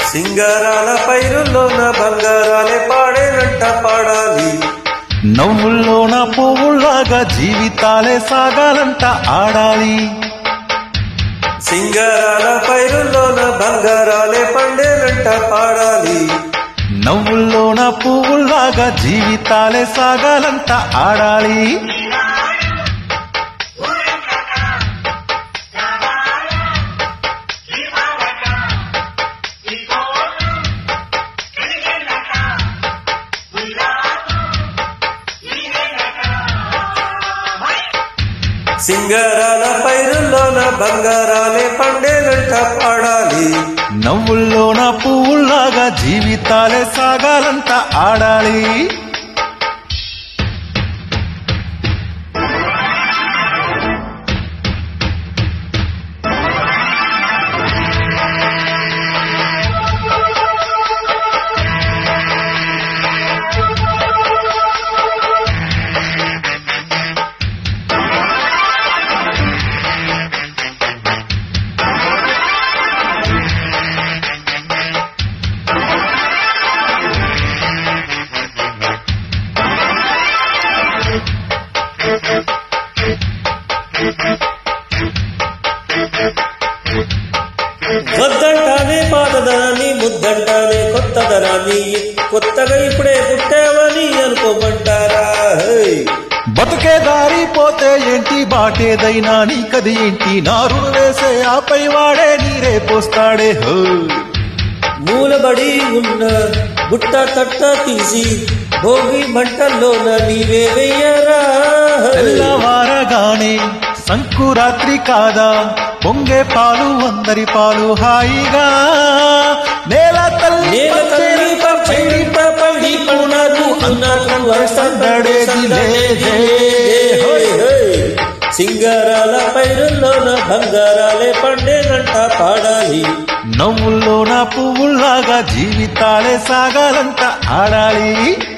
సింగారాల పైరుల్లోన బంగారాలే పాడేనంట పాడాలి నవ్వుల్లోన పువ్వుల్లాగా జీవితాలే సాగాలంట ఆడాలి సింగారాల పైరుల్లోన బంగారాలే పండేనంట పాడాలి నవ్వుల్లోన పువ్వుల్లాగా జీవితాలే సాగాలంట ఆడాలి సింగారాల పైరుల్లోన బంగారాలే పండేనంట పాడాలి నవ్వుల్లోన పువ్వుల్లాగా జీవితాలే సాగాలంట ఆడాలి వద్దంటానే పాతదనాన్ని ముద్దంటానే కొత్తదనాన్ని కొత్తగా ఇప్పుడే పుట్టావని అనుకోమంటారా హై. బతుకే దారి పోతే ఏంటి బాటేదైనా నీకది ఏంటి నారుడు వేసే ఆపై వాడే నీరే పోస్తాడే హో మూలబడి ఉన్న బుట్ట తట్ట తీసి భోగి మంటల్లోన నీవే వెయ్యరా హై. తెల్లవారగానే సంకురాత్రి కాదా పొంగే పాలు అందరి పాలు హాయిగా నేల తల్లి నేల తల్లి పచ్చడి పడి పన్నారు అన్నారు సందడేది లేదే. హోయ్ హోయ్. సింగారాల పైరుల్లోన బంగారాలే పండేనంట పాడాలి నవ్వుల్లోన పువ్వుల్లాగా జీవితాలే సాగాలంట ఆడాలి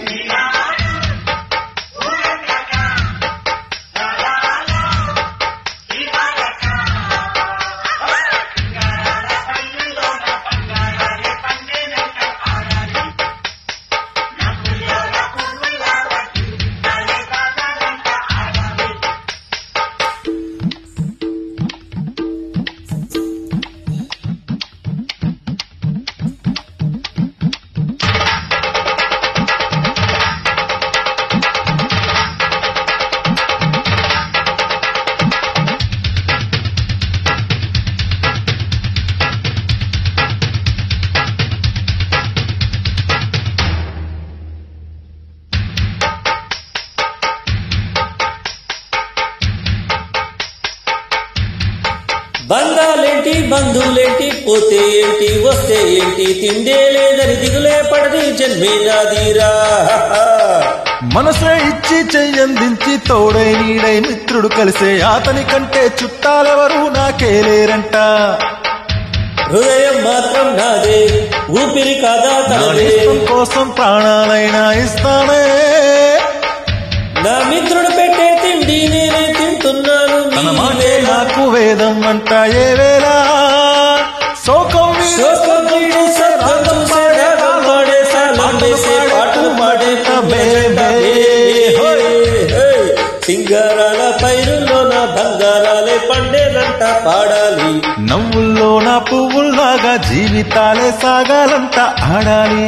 బంధాలేంటి బంధువులేంటి పోతే ఏంటి వస్తే ఏంటి తిండే లేదని దిగులే పడది జన్మే నాదిరా మనసే ఇచ్చి చెయ్యందించి తోడై నీడై మిత్రుడు కలిసే అతని కంటే చుట్టాలెవరు నాకే లేరంట హృదయం మాత్రం నాదే ఊపిరి కాదా నా తనదే నేస్తం కోసం ప్రాణాలైనా ఇస్తానే నా మిత్రుడు పెట్టే తిండి నేనే తింటున్నాను తన నీ మాటే వేళ. నాకు వేదం అంట ఏ వేళ శోకం వీడే శోకం వీడే సర్వం చూసే రాగం పాడే సాలం వేసే పాటలు పాడే బేబే. హోయ్, హోయ్. సింగారాల పైరుల్లోన బంగారాలే పండేనంట పాడాలి నవ్వుల్లోన పువ్వుల్లాగా జీవితాలే సాగాలంట ఆడాలి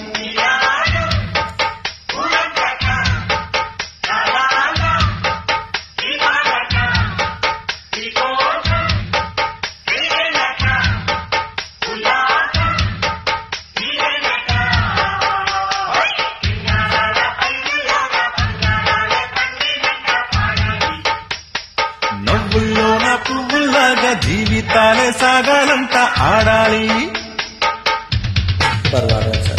నవ్వుల్లోన పువ్వుల్లాగా జీవితాలే సాగాలంట ఆడాలి పర్వాలేదు సార్